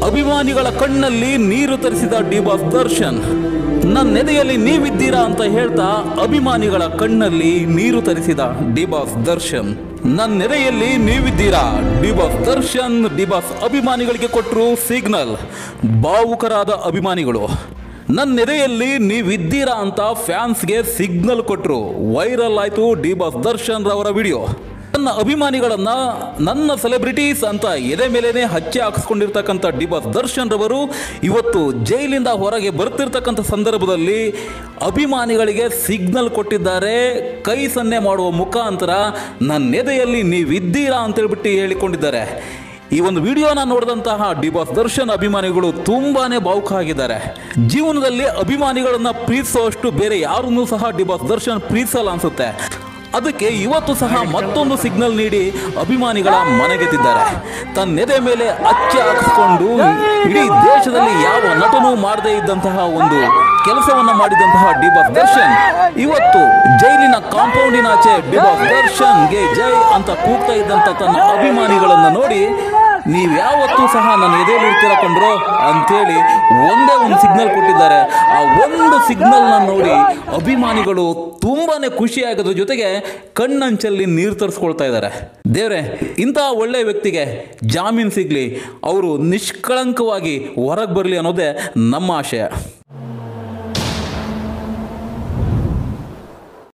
ಅಭಿಮಾನಿಗಳ ಕಣ್ಣಲ್ಲಿ ನೀರು ತರಿಸಿದ ಡಿ ಬಾಸ್ ದರ್ಶನ್ ನನ್ನ ಎದೆಯಲ್ಲಿ ನೀವಿದ್ದೀರಾ ಅಂತ ಹೇಳ್ತಾ ಅಭಿಮಾನಿಗಳ ಕಣ್ಣಲ್ಲಿ ನೀರು ತರಿಸಿದ ಡಿ ಬಾಸ್ ದರ್ಶನ್ ನನ್ನ ನೆರೆಯಲ್ಲಿ ನೀವಿದ್ದೀರಾ D boss Darshan D boss ಅಭಿಮಾನಿಗಳಿಗೆ ಕೊಟ್ಟರು ಸಿಗ್ನಲ್ ಭಾವುಕರಾದ ಅಭಿಮಾನಿಗಳು ನನ್ನ ನೆರೆಯಲ್ಲಿ ನೀವಿದ್ದೀರಾ ಅಂತ ಫ್ಯಾನ್ಸ್ಗೆ ಸಿಗ್ನಲ್ ಕೊಟ್ಟರು ವೈರಲ್ ಆಯಿತು ಡಿ ಬಾಸ್ ದರ್ಶನ್ ರವರ ವಿಡಿಯೋ ನನ್ನ ಅಭಿಮಾನಿಗಳನ್ನ ನನ್ನ ಸೆಲೆಬ್ರಿಟೀಸ್ ಅಂತ ಎದೆ ಮೇಲೇನೆ ಹಚ್ಚೆ ಹಾಕಿಸ್ಕೊಂಡಿರ್ತಕ್ಕಂಥ ಡಿ ಬಾಸ್ ದರ್ಶನ್ ರವರು ಇವತ್ತು ಜೈಲಿಂದ ಹೊರಗೆ ಬರ್ತಿರ್ತಕ್ಕಂಥ ಸಂದರ್ಭದಲ್ಲಿ ಅಭಿಮಾನಿಗಳಿಗೆ ಸಿಗ್ನಲ್ ಕೊಟ್ಟಿದ್ದಾರೆ ಕೈ ಸನ್ನೆ ಮಾಡುವ ಮುಖಾಂತರ ನನ್ನ ಎದೆಯಲ್ಲಿ ನೀವಿದ್ದೀರಾ ಅಂತೇಳ್ಬಿಟ್ಟು ಹೇಳಿಕೊಂಡಿದ್ದಾರೆ ಈ ಒಂದು ವಿಡಿಯೋನ ನೋಡಿದಂತಹ ಡಿ ಬಾಸ್ ದರ್ಶನ್ ಅಭಿಮಾನಿಗಳು ತುಂಬಾನೇ ಭಾವುಕ ಆಗಿದ್ದಾರೆ ಜೀವನದಲ್ಲಿ ಅಭಿಮಾನಿಗಳನ್ನ ಪ್ರೀತಿಸುವಷ್ಟು ಬೇರೆ ಯಾರನ್ನೂ ಸಹ ಡಿ ಬಾಸ್ ದರ್ಶನ್ ಪ್ರೀತಿಸಲ್ಲ ಅನ್ಸುತ್ತೆ ಅದಕ್ಕೆ ಇವತ್ತು ಸಹ ಮತ್ತೊಂದು ಸಿಗ್ನಲ್ ನೀಡಿ ಅಭಿಮಾನಿಗಳ ಮನೆಗೆತ್ತಿದ್ದಾರೆ ತನ್ನ ಎದೆ ಮೇಲೆ ಅಚ್ಚೆ ಹಾಕಿಸ್ಕೊಂಡು ಇಡೀ ದೇಶದಲ್ಲಿ ಯಾವ ನಟನೂ ಮಾಡದೇ ಇದ್ದಂತಹ ಒಂದು ಕೆಲಸವನ್ನ ಮಾಡಿದಂತಹ ಡಿ ಬಾಸ್ ದರ್ಶನ್ ಇವತ್ತು ಜೈಲಿನ ಕಾಂಪೌಂಡಿನಾಚೆ ಡಿ ಬಾಸ್ ದರ್ಶನ್ಗೆ ಜೈ ಅಂತ ಕೂಗ್ತಾ ಇದ್ದಂತ ತನ್ನ ಅಭಿಮಾನಿಗಳನ್ನ ನೋಡಿ ನೀವ್ ಯಾವತ್ತೂ ಸಹ ನನ್ನ ಎದೆಯಲ್ಲಿ ಇರ್ತೀರ ಕಂಡ್ರೋ ಅಂತೇಳಿ ಒಂದೇ ಒಂದು ಸಿಗ್ನಲ್ ಕೊಟ್ಟಿದ್ದಾರೆ ಆ ಒಂದು ಸಿಗ್ನಲ್ನ ನೋಡಿ ಅಭಿಮಾನಿಗಳು ತುಂಬಾನೇ ಖುಷಿ ಆಗೋದ್ರ ಜೊತೆಗೆ ಕಣ್ಣಂಚಲ್ಲಿ ನೀರು ತರಿಸ್ಕೊಳ್ತಾ ಇದ್ದಾರೆ ದೇವ್ರೆ ಇಂತಹ ಒಳ್ಳೆಯ ವ್ಯಕ್ತಿಗೆ ಜಾಮೀನು ಸಿಗ್ಲಿ ಅವರು ನಿಷ್ಕಳಂಕವಾಗಿ ಹೊರಗೆ ಬರಲಿ ಅನ್ನೋದೇ ನಮ್ಮ ಆಶಯ